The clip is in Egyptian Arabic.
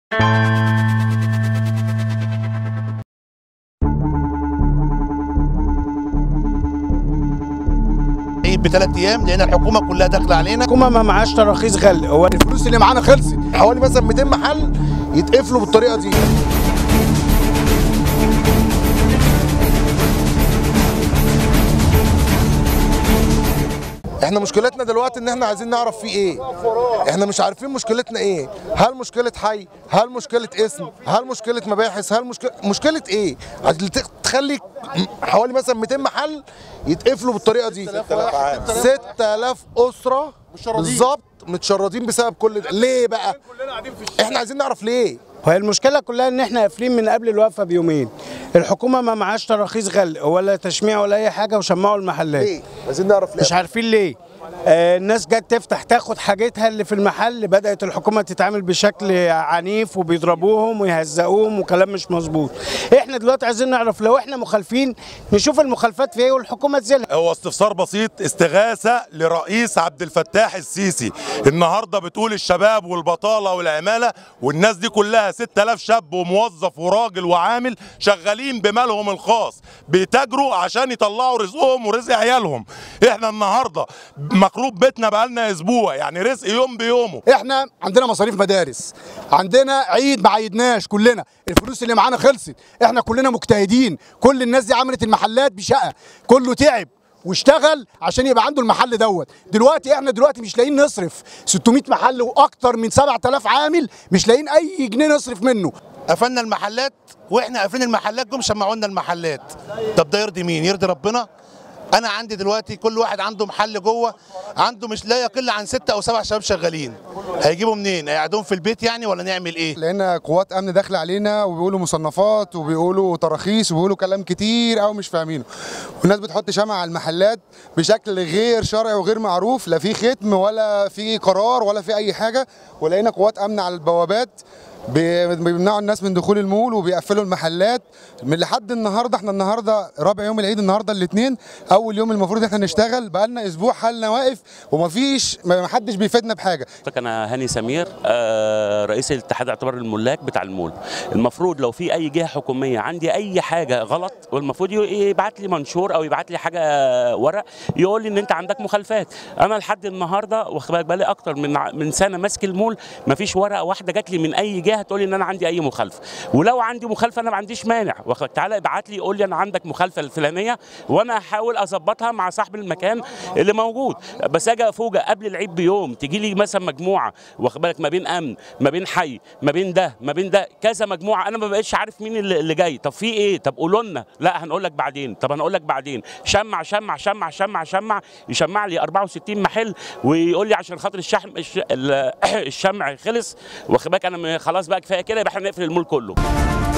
عيد بثلاث ايام لان الحكومه كلها داخله علينا الحكومه ما معاش تراخيص غل هو الفلوس اللي معانا خلصت حوالي مثلا 200 محل يتقفلوا بالطريقه دي احنا مشكلتنا دلوقتي ان احنا عايزين نعرف في ايه احنا مش عارفين مشكلتنا ايه هل مشكله حي هل مشكله اسم هل مشكله مباحث هل مشكله مشكله ايه اللي تخ- تخلي حوالي مثلا 200 محل يتقفلوا بالطريقه دي 6000 اسره بالظبط متشردين بسبب كل ده ليه بقى احنا عايزين نعرف ليه هي المشكله كلها ان احنا قافلين من قبل الوقفه بيومين الحكومه ما معاش تراخيص غل ولا تشميع ولا اي حاجه وشمعوا المحلات ليه عايزين نعرف ليه مش عارفين ليه آه، الناس جت تفتح تاخد حاجتها اللي في المحل بدأت الحكومة تتعامل بشكل عنيف وبيضربوهم ويهزقوهم وكلام مش مظبوط احنا دلوقتي عايزين نعرف لو احنا مخالفين نشوف المخالفات في ايه والحكومة تزيلها هو استفسار بسيط استغاثة لرئيس عبد الفتاح السيسي النهاردة بتقول الشباب والبطالة والعمالة والناس دي كلها 6000 شاب وموظف وراجل وعامل شغالين بمالهم الخاص بيتاجروا عشان يطلعوا رزقهم ورزق عيالهم احنا النهاردة مخروب بيتنا بقالنا اسبوع يعني رزق يوم بيومه احنا عندنا مصاريف مدارس عندنا عيد ما عيدناش كلنا الفلوس اللي معانا خلصت احنا كلنا مجتهدين كل الناس دي عملت المحلات بشقه كله تعب واشتغل عشان يبقى عنده المحل دوت دلوقتي احنا دلوقتي مش لاقيين نصرف 600 محل واكتر من 7000 عامل مش لاقيين اي جنيه نصرف منه قفلنا المحلات واحنا قافلين المحلات جم شمعوا لنا المحلات طب ده يرضي مين يرضي ربنا انا عندي دلوقتي كل واحد عنده محل جوه عنده مش لا يقل عن ستة او سبع شباب شغالين هيجيبوا منين هيقعدوهم في البيت يعني ولا نعمل ايه لان قوات امن داخله علينا وبيقولوا مصنفات وبيقولوا تراخيص وبيقولوا كلام كتير قوي مش فاهمينه والناس بتحط شمع على المحلات بشكل غير شرعي وغير معروف لا في ختم ولا في قرار ولا في اي حاجه ولقينا قوات امن على البوابات بي- بيمنعوا الناس من دخول المول وبيقفلوا المحلات من لحد النهارده احنا النهارده رابع يوم العيد النهارده الاثنين اول يوم المفروض احنا نشتغل بقالنا اسبوع حالنا واقف ومفيش ما حدش بيفيدنا بحاجه حضرتك انا هاني سمير آه، رئيس الاتحاد اعتبار الملاك بتاع المول المفروض لو في اي جهه حكوميه عندي اي حاجه غلط والمفروض يبعت لي منشور او يبعت لي حاجه ورق يقول لي ان انت عندك مخالفات انا لحد النهارده واخد بالك بقالي اكتر من ع- من سنه ماسك المول مفيش ورقه واحده جات لي من اي جهه تقول لي ان انا عندي اي مخالفه ولو عندي مخالفه انا ما عنديش مانع واخد بالك تعالى ابعت لي قول لي انا عندك مخالفه الفلانيه وانا هحاول اظبطها مع صاحب المكان اللي موجود بس اجي افوجئ قبل العيد بيوم تيجي لي مثلا مجموعه واخد بالك ما بين امن ما بين حي ما بين ده ما بين ده كذا مجموعه انا ما بقتش عارف مين اللي اللي جاي طب في ايه طب قولوا لنا لا هنقول لك بعدين طب هنقول لك بعدين شمع شمع شمع شمع شمع يشمع لي 64 محل ويقول لي عشان خاطر الشحم الش- ال- الشمع خلص واخد بالك انا م- خلاص بقى كفايه كده يبقى احنا نقفل المول كله